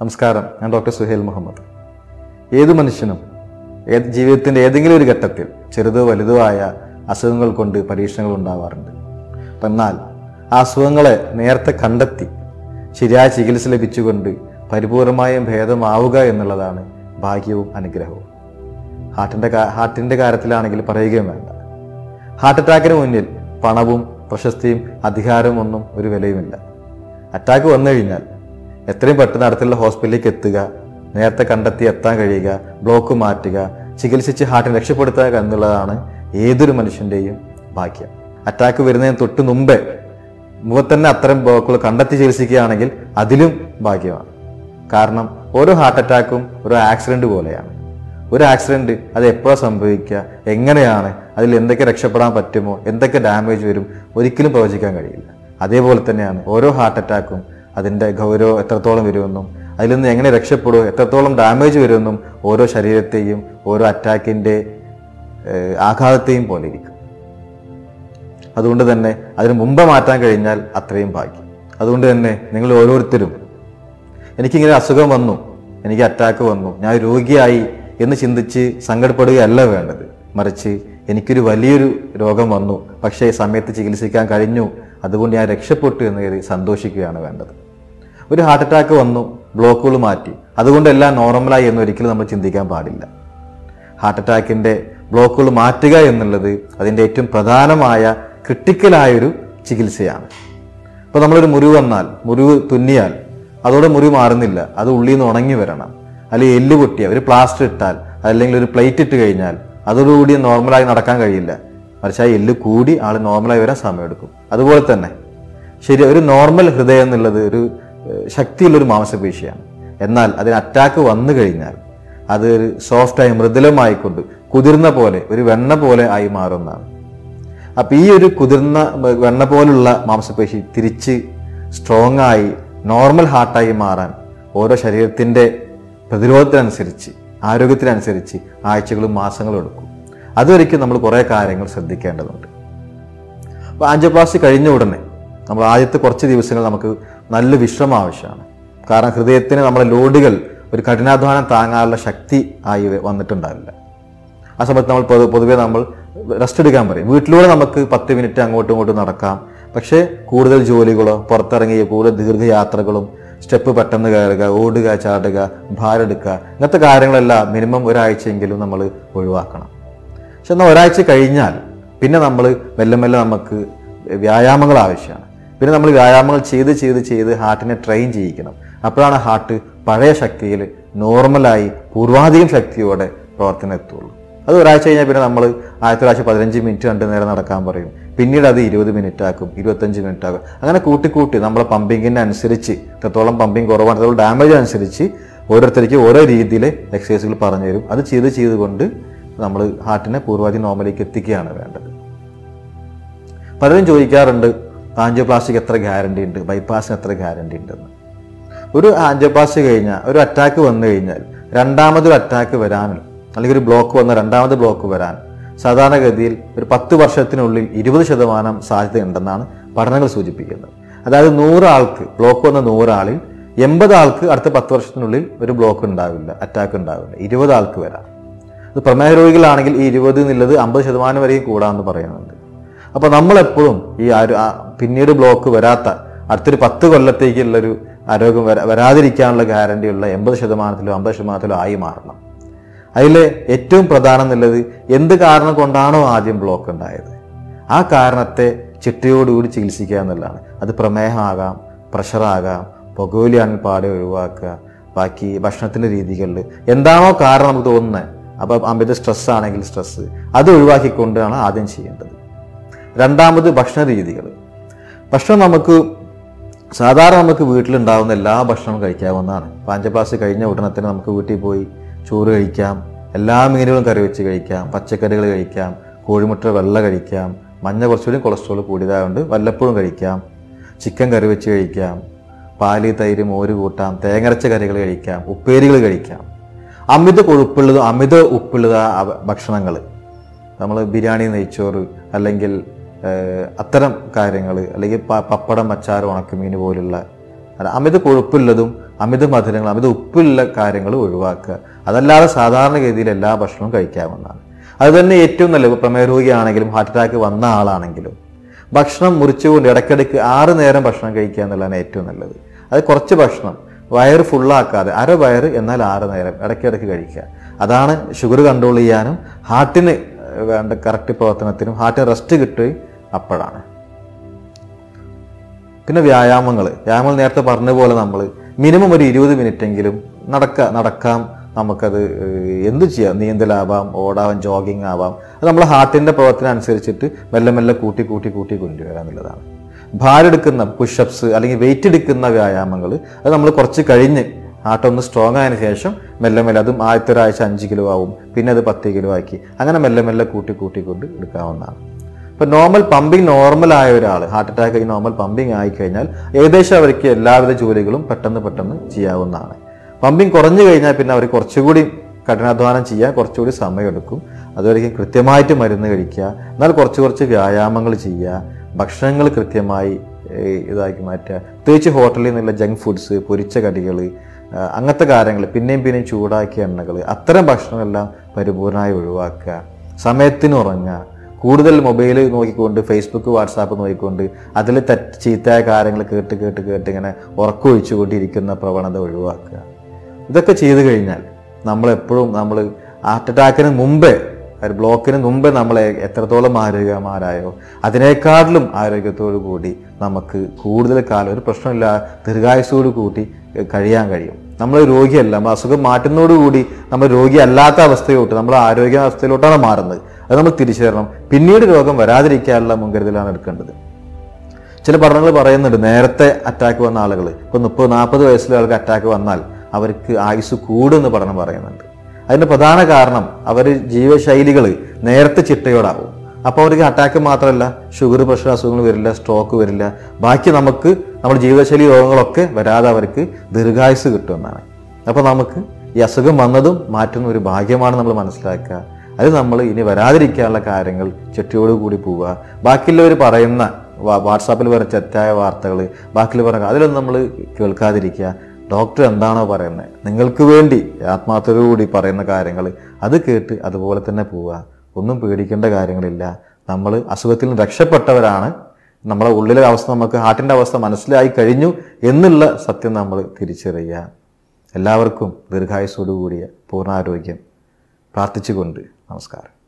നമസ്കാരം ഞാൻ ഡോക്ടർ സുഹേൽ മുഹമ്മദ് ഏത് മനുഷ്യനും ഏത് ജീവിതത്തിൻ്റെ ഏതെങ്കിലും ഒരു ഘട്ടത്തിൽ ചെറുതോ വലുതോ ആയ അസുഖങ്ങൾ കൊണ്ട് പരീക്ഷണങ്ങൾ ഉണ്ടാവാറുണ്ട് എന്നാൽ ആ അസുഖങ്ങളെ നേരത്തെ കണ്ടെത്തി ശരിയായ ചികിത്സ ലഭിച്ചുകൊണ്ട് പരിപൂർണമായും ഭേദമാവുക എന്നുള്ളതാണ് ഭാഗ്യവും അനുഗ്രഹവും ഹാർട്ടിൻ്റെ ഹാർട്ടിൻ്റെ കാര്യത്തിലാണെങ്കിൽ പറയുകയും വേണ്ട ഹാർട്ട് അറ്റാക്കിന് മുന്നിൽ പണവും പ്രശസ്തിയും അധികാരവും ഒന്നും ഒരു വിലയുമില്ല അറ്റാക്ക് വന്നു കഴിഞ്ഞാൽ എത്രയും പെട്ടെന്ന് അടുത്തുള്ള ഹോസ്പിറ്റലിലേക്ക് എത്തുക നേരത്തെ കണ്ടെത്തി എത്താൻ കഴിയുക ബ്ലോക്ക് മാറ്റുക ചികിത്സിച്ച് ഹാർട്ടിനെ രക്ഷപ്പെടുത്തുക എന്നുള്ളതാണ് ഏതൊരു മനുഷ്യൻ്റെയും ഭാഗ്യം അറ്റാക്ക് വരുന്നതിന് തൊട്ട് മുമ്പേ മുമ്പ് തന്നെ അത്തരം ബ്ലോക്കുകൾ കണ്ടെത്തി ചികിത്സിക്കുകയാണെങ്കിൽ അതിലും ഭാഗ്യമാണ് കാരണം ഓരോ ഹാർട്ട് അറ്റാക്കും ഒരു ആക്സിഡന്റ് പോലെയാണ് ഒരു ആക്സിഡന്റ് അത് എപ്പോഴാണ് സംഭവിക്കുക എങ്ങനെയാണ് അതിൽ എന്തൊക്കെ രക്ഷപ്പെടാൻ പറ്റുമോ എന്തൊക്കെ ഡാമേജ് വരും ഒരിക്കലും പ്രവചിക്കാൻ കഴിയില്ല അതേപോലെ തന്നെയാണ് ഓരോ ഹാർട്ട് അറ്റാക്കും അതിൻ്റെ ഗൗരവം എത്രത്തോളം വരുമെന്നും അതിൽ നിന്ന് എങ്ങനെ രക്ഷപ്പെടുമോ എത്രത്തോളം ഡാമേജ് വരുമെന്നും ഓരോ ശരീരത്തെയും ഓരോ അറ്റാക്കിൻ്റെ ആഘാതത്തെയും പോലെ ഇരിക്കും അതുകൊണ്ട് തന്നെ അതിന് മുമ്പ് മാറ്റാൻ കഴിഞ്ഞാൽ അത്രയും ഭാഗ്യം അതുകൊണ്ട് തന്നെ നിങ്ങൾ ഓരോരുത്തരും എനിക്കിങ്ങനെ അസുഖം വന്നു എനിക്ക് അറ്റാക്ക് വന്നു ഞാൻ രോഗിയായി എന്ന് ചിന്തിച്ച് സങ്കടപ്പെടുകയല്ല വേണ്ടത് മറിച്ച് എനിക്കൊരു വലിയൊരു രോഗം വന്നു പക്ഷേ സമയത്ത് ചികിത്സിക്കാൻ കഴിഞ്ഞു അതുകൊണ്ട് ഞാൻ രക്ഷപ്പെട്ടു എന്ന് കരുതി സന്തോഷിക്കുകയാണ് വേണ്ടത് ഒരു ഹാർട്ട് അറ്റാക്ക് വന്നു ബ്ലോക്കുകൾ മാറ്റി അതുകൊണ്ട് എല്ലാം നോർമലായി എന്ന് ഒരിക്കലും നമ്മൾ ചിന്തിക്കാൻ പാടില്ല ഹാർട്ട് അറ്റാക്കിൻ്റെ ബ്ലോക്കുകൾ മാറ്റുക എന്നുള്ളത് അതിൻ്റെ ഏറ്റവും പ്രധാനമായ ക്രിട്ടിക്കലായൊരു ചികിത്സയാണ് ഇപ്പോൾ നമ്മളൊരു മുറിവ് വന്നാൽ മുറിവ് തുന്നിയാൽ അതോടെ മുറിവ് മാറുന്നില്ല അത് ഉള്ളിൽ നിന്ന് ഉണങ്ങി വരണം അല്ലെങ്കിൽ എല്ല് പൊട്ടിയ ഒരു പ്ലാസ്റ്റർ ഇട്ടാൽ അല്ലെങ്കിൽ ഒരു പ്ലേറ്റ് ഇട്ട് കഴിഞ്ഞാൽ അതോടുകൂടി നോർമലായി നടക്കാൻ കഴിയില്ല മറിച്ച് ആ എല്ല് കൂടി ആൾ നോർമലായി വരാൻ സമയമെടുക്കും അതുപോലെ തന്നെ ശരി ഒരു നോർമൽ ഹൃദയം എന്നുള്ളത് ഒരു ഏഹ്, ശക്തിയുള്ളൊരു മാംസപേശിയാണ് എന്നാൽ അതിന് അറ്റാക്ക് വന്നു കഴിഞ്ഞാൽ അത് ഒരു സോഫ്റ്റായി മൃദുലമായിക്കൊണ്ട് കുതിർന്ന പോലെ ഒരു വെണ്ണ പോലെ ആയി മാറുന്നതാണ് അപ്പൊ ഈ ഒരു കുതിർന്ന മ- വെണ്ണ പോലുള്ള മാംസപേശി തിരിച്ച് സ്ട്രോങ് ആയി നോർമൽ ഹാർട്ടായി മാറാൻ ഓരോ ശരീരത്തിന്റെ പ്രതിരോധത്തിനനുസരിച്ച് ആരോഗ്യത്തിനനുസരിച്ച് ആഴ്ചകളും മാസങ്ങളും എടുക്കും അതുവരെയ്ക്കും നമ്മൾ കുറേ കാര്യങ്ങൾ ശ്രദ്ധിക്കേണ്ടതുണ്ട് അപ്പോൾ ആൻജിയോപ്ലാസ്റ്റി കഴിഞ്ഞ ഉടനെ നമ്മൾ ആദ്യത്തെ കുറച്ച് ദിവസങ്ങൾ നമുക്ക് നല്ല വിശ്രമം ആവശ്യമാണ് കാരണം ഹൃദയത്തിന് നമ്മളെ ലോഡുകൾ ഒരു കഠിനാധ്വാനം താങ്ങാനുള്ള ശക്തി ആയി വ- വന്നിട്ടുണ്ടാവില്ല ആ സമയത്ത് നമ്മൾ പൊതു- പൊതുവേ നമ്മൾ റെസ്റ്റ് എടുക്കാൻ പറയും വീട്ടിലൂടെ നമുക്ക് പത്ത് മിനിറ്റ് അങ്ങോട്ടും ഇങ്ങോട്ടും നടക്കാം പക്ഷേ കൂടുതൽ ജോലികളോ പുറത്തിറങ്ങി കൂടുതൽ ദീർഘയാത്രകളും സ്റ്റെപ്പ് പെട്ടെന്ന് കയറുക ഓടുക ചാടുക ഭാരം എടുക്കുക ഇങ്ങനത്തെ കാര്യങ്ങളെല്ലാം മിനിമം ഒരാഴ്ചയെങ്കിലും നമ്മൾ ഒഴിവാക്കണം പക്ഷെ എന്നാൽ ഒരാഴ്ച കഴിഞ്ഞാൽ പിന്നെ നമ്മൾ മെല്ലെ മെല്ലെ നമുക്ക് വ്യായാമങ്ങൾ ആവശ്യമാണ് പിന്നെ നമ്മൾ വ്യായാമങ്ങൾ ചെയ്ത് ചെയ്ത് ചെയ്ത് ഹാർട്ടിനെ ട്രെയിൻ ചെയ്യിക്കണം അപ്പോഴാണ് ഹാർട്ട് പഴയ ശക്തിയിൽ നോർമലായി പൂർവാധികം ശക്തിയോടെ പ്രവർത്തനം എത്തുള്ളൂ അത് ഒരാഴ്ച കഴിഞ്ഞാൽ പിന്നെ നമ്മൾ ആദ്യത്തെ ഒരാഴ്ച പതിനഞ്ച് മിനിറ്റ് രണ്ട് നേരം നടക്കാൻ പറയും പിന്നീട് അത് ഇരുപത് മിനിറ്റ് ആക്കും ഇരുപത്തഞ്ച് മിനിറ്റ് ആക്കും അങ്ങനെ കൂട്ടി കൂട്ടി നമ്മളെ പമ്പിങ്ങിന് അനുസരിച്ച് എത്രത്തോളം പമ്പിങ് കുറവാണ് എത്രത്തോളം ഡാമേജ് അനുസരിച്ച് ഓരോരുത്തർക്ക് ഓരോ രീതിയിൽ എക്സസൈസുകൾ പറഞ്ഞു തരും അത് ചെയ്ത് ചെയ്തുകൊണ്ട് നമ്മൾ ഹാർട്ടിനെ പൂർവാധി നോർമലിലേക്ക് എത്തിക്കുകയാണ് വേണ്ടത് പലരും ചോദിക്കാറുണ്ട് ആൻജിയോപ്ലാസ്റ്റിക് എത്ര ഗ്യാരണ്ടി ഉണ്ട് ബൈപ്പാസിന് എത്ര ഗ്യാരണ്ടി ഉണ്ടെന്ന് ഒരു ആൻജിയോപ്ലാസ്റ്റി കഴിഞ്ഞാൽ ഒരു അറ്റാക്ക് വന്നു കഴിഞ്ഞാൽ രണ്ടാമതൊരു അറ്റാക്ക് വരാനും അല്ലെങ്കിൽ ഒരു ബ്ലോക്ക് വന്ന രണ്ടാമത് ബ്ലോക്ക് വരാൻ സാധാരണഗതിയിൽ ഒരു പത്ത് വർഷത്തിനുള്ളിൽ ഇരുപത് ശതമാനം സാധ്യതയുണ്ടെന്നാണ് പഠനങ്ങൾ സൂചിപ്പിക്കുന്നത് അതായത് നൂറ് ആൾക്ക് ബ്ലോക്ക് വന്ന നൂറാളിൽ എൺപത് ആൾക്ക് അടുത്ത പത്ത് വർഷത്തിനുള്ളിൽ ഒരു ബ്ലോക്ക് ഉണ്ടാവില്ല അറ്റാക്ക് ഉണ്ടാവില്ല ഇരുപത് ആൾക്ക് വരാം ഇത് പ്രമേഹ രോഗികളാണെങ്കിൽ ഈ ഇരുപത് എന്നുള്ളത് അമ്പത് ശതമാനം വരെയും കൂടാമെന്ന് പറയുന്നുണ്ട് അപ്പോൾ നമ്മളെപ്പോഴും ഈ ആരോ- ആ പിന്നീട് ബ്ലോക്ക് വരാത്ത അടുത്തൊരു പത്ത് കൊല്ലത്തേക്കുള്ളൊരു ആരോഗ്യം വരാ വരാതിരിക്കാനുള്ള ഗ്യാരണ്ടിയുള്ള എൺപത് ശതമാനത്തിലോ അമ്പത് ശതമാനത്തിലോ ആയി മാറണം അതിൽ ഏറ്റവും പ്രധാനം എന്നുള്ളത് എന്ത് കാരണം കൊണ്ടാണോ ആദ്യം ബ്ലോക്ക് ഉണ്ടായത് ആ കാരണത്തെ ചിട്ടയോടുകൂടി ചികിത്സിക്കുക എന്നുള്ളതാണ് അത് പ്രമേഹമാകാം പ്രഷറാകാം പുകവലിയാണെങ്കിൽ പാടെ ഒഴിവാക്കുക ബാക്കി ഭക്ഷണത്തിൻ്റെ രീതികളിൽ എന്താണോ കാരണം നമുക്ക് തോന്നുന്നത് അപ്പോൾ അമിത സ്ട്രെസ് ആണെങ്കിൽ സ്ട്രെസ് അത് ഒഴിവാക്കിക്കൊണ്ടാണ് ആദ്യം ചെയ്യേണ്ടത് രണ്ടാമത് ഭക്ഷണ രീതികൾ ഭക്ഷണം നമുക്ക് സാധാരണ നമുക്ക് വീട്ടിലുണ്ടാകുന്ന എല്ലാ ഭക്ഷണവും കഴിക്കാവുന്നതാണ് പാഞ്ചപ്ലാസ് കഴിഞ്ഞ ഉടനെ തന്നെ നമുക്ക് വീട്ടിൽ പോയി ചോറ് കഴിക്കാം എല്ലാ മീനുകളും കറി വെച്ച് കഴിക്കാം പച്ചക്കറികൾ കഴിക്കാം കോഴിമുട്ട വെള്ള കഴിക്കാം മഞ്ഞ കുറച്ചുകൂടി കൊളസ്ട്രോൾ കൂടിയതായതുകൊണ്ട് വല്ലപ്പോഴും കഴിക്കാം ചിക്കൻ കറി വെച്ച് കഴിക്കാം പാല് തൈര് മോര് കൂട്ടാം തേങ്ങരച്ച കറികൾ കഴിക്കാം ഉപ്പേരികൾ കഴിക്കാം അമിത കൊഴുപ്പുള്ളത് അമിത ഉപ്പുള്ളത് ഭക്ഷണങ്ങൾ നമ്മൾ ബിരിയാണി നെയ്ച്ചോറ് അല്ലെങ്കിൽ ഏഹ്, അത്തരം കാര്യങ്ങൾ അല്ലെങ്കിൽ പ- പപ്പടം അച്ചാർ ഉണക്കമീൻ പോലുള്ള അത് അമിത കൊഴുപ്പുള്ളതും അമിത മധുരങ്ങൾ അമിത ഉപ്പുള്ള കാര്യങ്ങൾ ഒഴിവാക്കുക അതല്ലാതെ സാധാരണഗതിയിൽ എല്ലാ ഭക്ഷണവും കഴിക്കാവുന്നതാണ് അത് തന്നെ ഏറ്റവും നല്ലത് പ്രമേഹ രോഗിയാണെങ്കിലും ഹാർട്ട് അറ്റാക്ക് വന്ന ആളാണെങ്കിലും ഭക്ഷണം മുറിച്ചുകൊണ്ട് ഇടയ്ക്കിടയ്ക്ക് ആറ് നേരം ഭക്ഷണം കഴിക്കുക എന്നുള്ളതാണ് ഏറ്റവും നല്ലത് അത് കുറച്ച് ഭക്ഷണം വയറ് ഫുള്ളാക്കാതെ അര വയറ് എന്നാൽ ആറ് നേരം ഇടയ്ക്കിടയ്ക്ക് കഴിക്കുക അതാണ് ഷുഗർ കൺട്രോൾ ചെയ്യാനും ഹാർട്ടിന് വേണ്ട കറക്റ്റ് പ്രവർത്തനത്തിനും ഹാർട്ടിന് റെസ്റ്റ് കിട്ടുകയും അപ്പോഴാണ് പിന്നെ വ്യായാമങ്ങൾ വ്യായാമങ്ങൾ നേരത്തെ പറഞ്ഞ പോലെ നമ്മൾ മിനിമം ഒരു ഇരുപത് മിനിറ്റ് എങ്കിലും നടക്ക നടക്കാം നമുക്കത് ഏഹ്, എന്ത് ചെയ്യാം നീന്തലാവാം ഓടാവാം ജോഗിങ് ആവാം അത് നമ്മളെ ഹാർട്ടിൻ്റെ പ്രവർത്തനം അനുസരിച്ചിട്ട് മെല്ലെ മെല്ലെ കൂട്ടി കൂട്ടി കൂട്ടി കൊണ്ടുവരിക എന്നുള്ളതാണ് ഭാരം എടുക്കുന്ന പുഷപ്സ് അല്ലെങ്കിൽ വെയിറ്റ് എടുക്കുന്ന വ്യായാമങ്ങൾ അത് നമ്മൾ കുറച്ച് കഴിഞ്ഞ് ഹാർട്ട് ഒന്ന് സ്ട്രോങ് ആയതിനു ശേഷം മെല്ലെ മെല്ലെ അതും ആദ്യത്തെ ഒരാഴ്ച അഞ്ച് കിലോ ആവും പിന്നെ അത് പത്ത് കിലോ ആക്കി അങ്ങനെ മെല്ലെ മെല്ലെ കൂട്ടി കൂട്ടി കൊണ്ട് എടുക്കാവുന്നതാണ് ഇപ്പൊ നോർമൽ പമ്പിങ് നോർമൽ ആയ ഒരാൾ ഹാർട്ട് അറ്റാക്ക് ഈ നോർമൽ പമ്പിങ് ആയി കഴിഞ്ഞാൽ ഏകദേശം അവർക്ക് എല്ലാവിധ ജോലികളും പെട്ടെന്ന് പെട്ടെന്ന് ചെയ്യാവുന്നതാണ് പമ്പിങ് കുറഞ്ഞു കഴിഞ്ഞാൽ പിന്നെ അവർ കുറച്ചുകൂടി കഠിനാധ്വാനം ചെയ്യാൻ കുറച്ചുകൂടി സമയമെടുക്കും അതുവരെയും കൃത്യമായിട്ട് മരുന്ന് കഴിക്കുക എന്നാൽ കുറച്ച് കുറച്ച് വ്യായാമങ്ങൾ ചെയ്യുക ഭക്ഷണങ്ങൾ കൃത്യമായി ഏഹ്, ഇതാക്കി മാറ്റുക പ്രത്യേകിച്ച് ഹോട്ടലിൽ നിന്നുള്ള ജങ്ക് ഫുഡ്സ് പൊരിച്ച കടികൾ അങ്ങനത്തെ കാര്യങ്ങൾ പിന്നെയും പിന്നെയും ചൂടാക്കിയ എണ്ണകൾ അത്തരം ഭക്ഷണമെല്ലാം പരിപൂർണമായി ഒഴിവാക്കുക സമയത്തിന് ഉറങ്ങുക കൂടുതൽ മൊബൈൽ നോക്കിക്കൊണ്ട് ഫേസ്ബുക്ക് വാട്സാപ്പ് നോക്കിക്കൊണ്ട് അതിൽ തെറ്റ് ചീത്തയായ കാര്യങ്ങൾ കേട്ട് കേട്ട് കേട്ട് ഇങ്ങനെ ഉറക്കമൊഴിച്ചുകൊണ്ടിരിക്കുന്ന പ്രവണത ഒഴിവാക്കുക ഇതൊക്കെ ചെയ്തു കഴിഞ്ഞാൽ നമ്മൾ എപ്പോഴും നമ്മൾ ഹാർട്ട് അറ്റാക്കിന് മുമ്പേ ഒരു ബ്ലോക്കിന് മുമ്പേ നമ്മൾ എത്രത്തോളം ആരോഗ്യമാരായോ അതിനേക്കാട്ടിലും ആരോഗ്യത്തോടു കൂടി നമുക്ക് കൂടുതൽ കാലം ഒരു പ്രശ്നമില്ല ദീർഘായുസോട് കൂടി ഏഹ്, കഴിയാൻ കഴിയും നമ്മൾ രോഗിയല്ല നമ്മൾ അസുഖം മാറ്റുന്നതോടുകൂടി നമ്മൾ രോഗിയല്ലാത്ത അവസ്ഥയിലോട്ട് നമ്മൾ ആരോഗ്യാവസ്ഥയിലോട്ടാണ് മാറുന്നത് അത് നമ്മൾ തിരിച്ചറിയണം പിന്നീട് രോഗം വരാതിരിക്കാനുള്ള മുൻകരുതലാണ് എടുക്കേണ്ടത് ചില പഠനങ്ങൾ പറയുന്നുണ്ട് നേരത്തെ അറ്റാക്ക് വന്ന ആളുകൾ ഇപ്പോൾ മുപ്പത് നാൽപ്പത് വയസ്സിലെ ആൾക്ക് അറ്റാക്ക് വന്നാൽ അവർക്ക് ആയുസ് കൂടുമെന്ന് പഠനം പറയുന്നുണ്ട് അതിന്റെ പ്രധാന കാരണം അവർ ജീവശൈലികൾ നേരത്തെ ചിട്ടയോടാവും അപ്പോൾ അവർക്ക് അറ്റാക്ക് മാത്രമല്ല ഷുഗർ പ്രഷർ അസുഖങ്ങൾ വരില്ല സ്ട്രോക്ക് വരില്ല ബാക്കി നമുക്ക് നമ്മുടെ ജീവിതശൈലി രോഗങ്ങളൊക്കെ വരാതെ അവർക്ക് ദീർഘായുസ് കിട്ടുമെന്നാണ് അപ്പോൾ നമുക്ക് ഈ അസുഖം വന്നതും മാറ്റുന്ന ഒരു ഭാഗ്യമാണ് നമ്മൾ മനസ്സിലാക്കുക അത് നമ്മൾ ഇനി വരാതിരിക്കാനുള്ള കാര്യങ്ങൾ ചിട്ടയോടുകൂടി പോവുക ബാക്കിയുള്ളവർ പറയുന്ന വാ- വാട്സാപ്പിൽ പറയുന്ന തെറ്റായ വാർത്തകൾ ബാക്കിയുള്ള പറയുക അതിലൊന്നും നമ്മൾ കേൾക്കാതിരിക്കുക ഡോക്ടർ എന്താണോ പറയുന്നത് നിങ്ങൾക്ക് വേണ്ടി ആത്മാർത്ഥതയോടുകൂടി പറയുന്ന കാര്യങ്ങൾ അത് കേട്ട് അതുപോലെ തന്നെ പോവുക ഒന്നും പേടിക്കേണ്ട കാര്യങ്ങളില്ല നമ്മൾ അസുഖത്തിൽ നിന്ന് രക്ഷപ്പെട്ടവരാണ് നമ്മളെ ഉള്ളിലെ അവസ്ഥ നമുക്ക് ഹാർട്ടിൻ്റെ അവസ്ഥ മനസ്സിലായി കഴിഞ്ഞു എന്നുള്ള സത്യം നമ്മൾ തിരിച്ചറിയുക എല്ലാവർക്കും ദീർഘായുസോടുകൂടിയ പൂർണ്ണാരോഗ്യം പ്രാർത്ഥിച്ചുകൊണ്ട് നമസ്കാരം